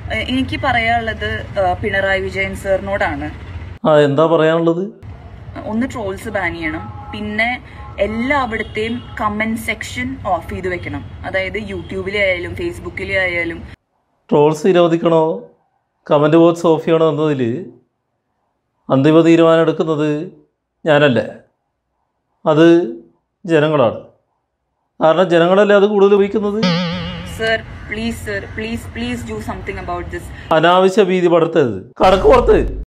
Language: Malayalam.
ഏഹ് എനിക്ക് പറയാനുള്ളത് ഏഹ് പിണറായി വിജയൻ സാറിനോടാണ് ആ എന്താ പറയാനുള്ളത് ഒന്ന് ട്രോൾസ് ബാൻ ചെയ്യണം പിന്നെ എല്ലാവിടത്തെയും കമന്റ് സെക്ഷൻ ഓഫ് ചെയ്ത് വെക്കണം അതായത് യൂട്യൂബിലെ ആയാലും ഫേസ്ബുക്കിലെ ആയാലും ട്രോൾസ് നിരോധിക്കണോ കമൻറ്റ് ബോക്സ് ഓഫ് ചെയ്യണോ എന്നതിൽ അന്തിമ തീരുമാനം എടുക്കുന്നത് ഞാനല്ലേ അത് ജനങ്ങളാണ് കാരണം ജനങ്ങളല്ലേ അത് കൂടുതൽ ഉപയോഗിക്കുന്നത് sir please sir please please do something about this അനാവശ്യ ഭീതി പടർത്തരുത് കടക്ക് പുറത്ത്